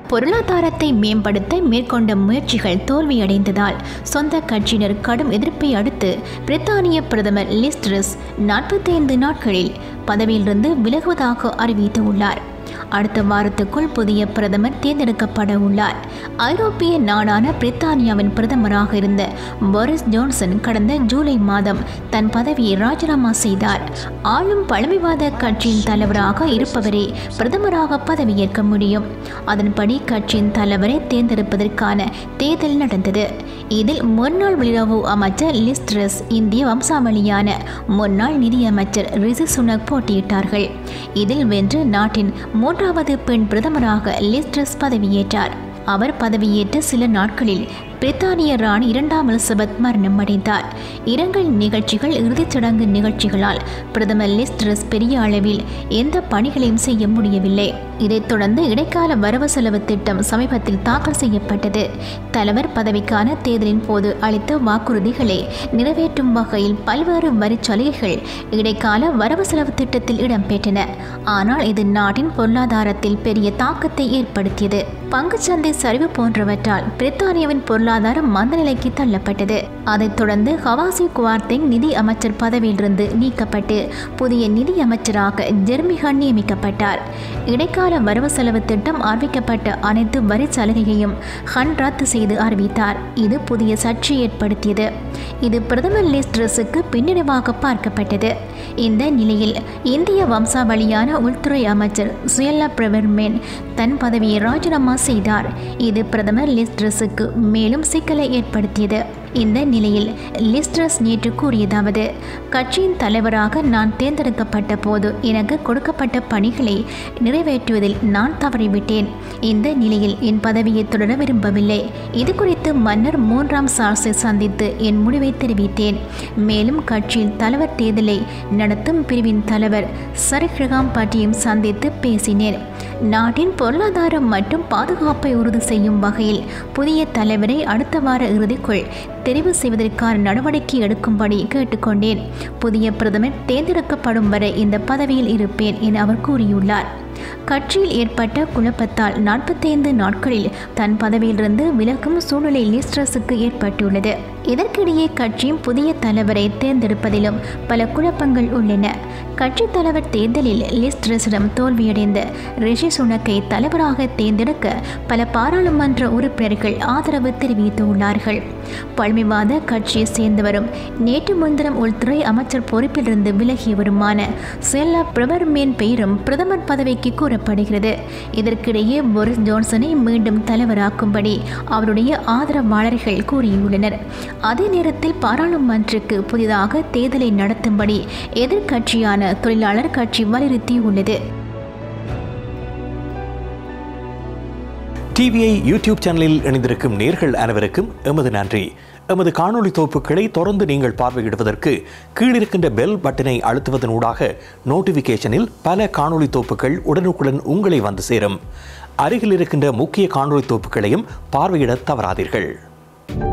பொருளாதாரத்தை மேம்படுத்த மேற்கொண்ட முயற்சிகள் தோல்வியடைந்ததால் சொந்த கட்சியினர் கடும் எதிர்ப்பை அடுத்து பிரித்தானிய பிரதமர் லிஸ்ட்ரஸ் நாற்பத்தைந்து நாட்களில் பதவியிலிருந்து விலகுவதாக அறிவித்துள்ளார் அடுத்த வாரத்துக்குள் புதிய பிரதமர் தேர்ந்தெடுக்கப்பட உள்ளார் ஐரோப்பிய நாடான பிரித்தானியாவின் பிரதமராக இருந்த போரிஸ் ஜான்சன் கடந்த ஜூலை மாதம் தன் பதவியை ராஜினாமா செய்தார் ஆளும் பழமைவாத கட்சியின் தலைவராக இருப்பவரே பிரதமராக பதவியேற்க முடியும் அதன்படி கட்சியின் தலைவரை தேர்ந்தெடுப்பதற்கான தேர்தல் நடந்தது இதில் முன்னாள் வெளியுறவு அமைச்சர் லிஸ்ட்ரஸ் இந்திய வம்சாவளியான முன்னாள் நிதியமைச்சர் ரிஷி சுனக் போட்டியிட்டார்கள் இதில் வென்று நாட்டின் மூன்றாவது பெண் பிரதமராக லிஸ்ட்ரஸ் பதவியேற்றார் அவர் பதவியேற்ற சில நாட்களில் பிரித்தானிய ராணி இரண்டாம் எலிசபெத் மரணம் அடைந்தார் இரங்கல் நிகழ்ச்சிகள் இறுதிச் சடங்கு நிகழ்ச்சிகளால் பிரதமர் லிஸ்ட்ரஸ் பெரிய அளவில் எந்த பணிகளையும் செய்ய முடியவில்லை இதைத் தொடர்ந்து இடைக்கால வரவு செலவு திட்டம் சமீபத்தில் தாக்கல் செய்யப்பட்டது தலைவர் பதவிக்கான தேர்தலின் போது அளித்த வாக்குறுதிகளை நிறைவேற்றும் வகையில் பல்வேறு வரிச் சலுகைகள் இடைக்கால வரவு செலவு திட்டத்தில் இடம்பெற்றன ஆனால் இது நாட்டின் பொருளாதாரத்தில் பெரிய தாக்கத்தை ஏற்படுத்தியது பங்குச்சந்தை சரிவு போன்றவற்றால் பிரித்தானியாவின் பொருளாதாரம் மந்தநிலைக்கு தள்ளப்பட்டது அதைத் தொடர்ந்து ஹவாசி குவார்தெங் நிதி அமைச்சர் பதவியிலிருந்து நீக்கப்பட்டு புதிய நிதி அமைச்சராக ஜெர்மிகான் நியமிக்கப்பட்டார் இடைக்கால வரவு செலவு திட்டம் அறிவிக்கப்பட்ட அனைத்து வரி சலுகையையும் ஹன் ரத்து செய்து அறிவித்தார் இது புதிய சர்ச்சை ஏற்படுத்தியது இது பிரதமர் லிஸ்ட்ரஸுக்கு பின்னடைவாக பார்க்கப்பட்டது இந்த நிலையில் இந்திய வம்சாவளியான உள்துறை அமைச்சர் சுயல்லா பிரவர்மேன் தன் பதவியை ராஜினாமா செய்தார் இது பிரதமர் லிஸ்ட்ரஸுக்கு மேலும் சிக்கலை ஏற்படுத்தியது இந்த நிலையில் லிஸ்ட்ரஸ் நேற்று கூறியதாவது கட்சியின் தலைவராக நான் தேர்ந்தெடுக்கப்பட்ட போது எனக்கு கொடுக்கப்பட்ட பணிகளை நிறைவேற்றுவதில் நான் தவறிவிட்டேன் இந்த நிலையில் என் பதவியை தொடர விரும்பவில்லை இது குறித்து மன்னர் மூன்றாம் சார்ஸை சந்தித்து என் முடிவை தெரிவித்தேன் மேலும் கட்சியின் தலைவர் தேர்தலை நடத்தும் பிரிவின் தலைவர் சரிகிரகாம் பற்றியும் சந்தித்து பேசினேன் நாட்டின் பொருளாதாரம் மற்றும் பாதுகாப்பை உறுதி செய்யும் வகையில் புதிய தலைவரை அடுத்த வார இறுதிக்குள் தெரிவு செய்வதற்கான நடவடிக்கை எடுக்கும்படி கேட்டுக்கொண்டேன் புதிய பிரதமர் தேர்ந்தெடுக்கப்படும் வரை இந்த பதவியில் இருப்பேன் என அவர் கூறியுள்ளார் கட்சியில் ஏற்பட்ட குழப்பத்தால் நாற்பத்தைந்து நாட்களில் தன் பதவியிலிருந்து விலகும் சூழ்நிலை லிஸ்ட்ரஸுக்கு ஏற்பட்டுள்ளது இதற்கிடையே கட்சியின் புதிய தலைவரை தேர்ந்தெடுப்பதிலும் பல குழப்பங்கள் உள்ளன கட்சி தலைவர் தேர்தலில் லிஸ்ட்ரஸிடம் தோல்வியடைந்த ரிஷி சுனக்கை தலைவராக தேர்ந்தெடுக்க பல பாராளுமன்ற உறுப்பினர்கள் ஆதரவு தெரிவித்துள்ளார்கள் பழமைவாத கட்சியை சேர்ந்தவரும் நேற்று முன்தினம் உள்துறை அமைச்சர் பொறுப்பிலிருந்து விலகியவருமான செல்லா பிரபர்மேன் பெயரும் பிரதமர் பதவிக்கு கூறப்படுகிறது இதற்கிடையே போரிஸ் ஜான்சனை மீண்டும் தலைவராக்கும்படி அவருடைய ஆதரவாளர்கள் கூறியுள்ளனர் அதே நேரத்தில் பாராளுமன்றத்துக்கு புதிதாக தேர்தலை நடத்தும்படி எதிர்க்கட்சியான தொழிலாளர் கட்சி வலியுறுத்தியுள்ளது டிவிஐ யூடியூப் சேனலில் இணைந்திருக்கும் நேர்கள் அனைவருக்கும் எமது நன்றி எமது காணொளி தொகுப்புகளை தொடர்ந்து நீங்கள் பார்வையிடுவதற்கு கீழிருக்கின்ற பெல் பட்டனை அழுத்துவதனூடாக நோட்டிஃபிகேஷனில் பல காணொளி தொகுப்புகள் உடனுக்குடன் உங்களை வந்து சேரும் அருகில் இருக்கின்ற முக்கிய காணொளி தொகுப்புகளையும் பார்வையிட தவறாதீர்கள்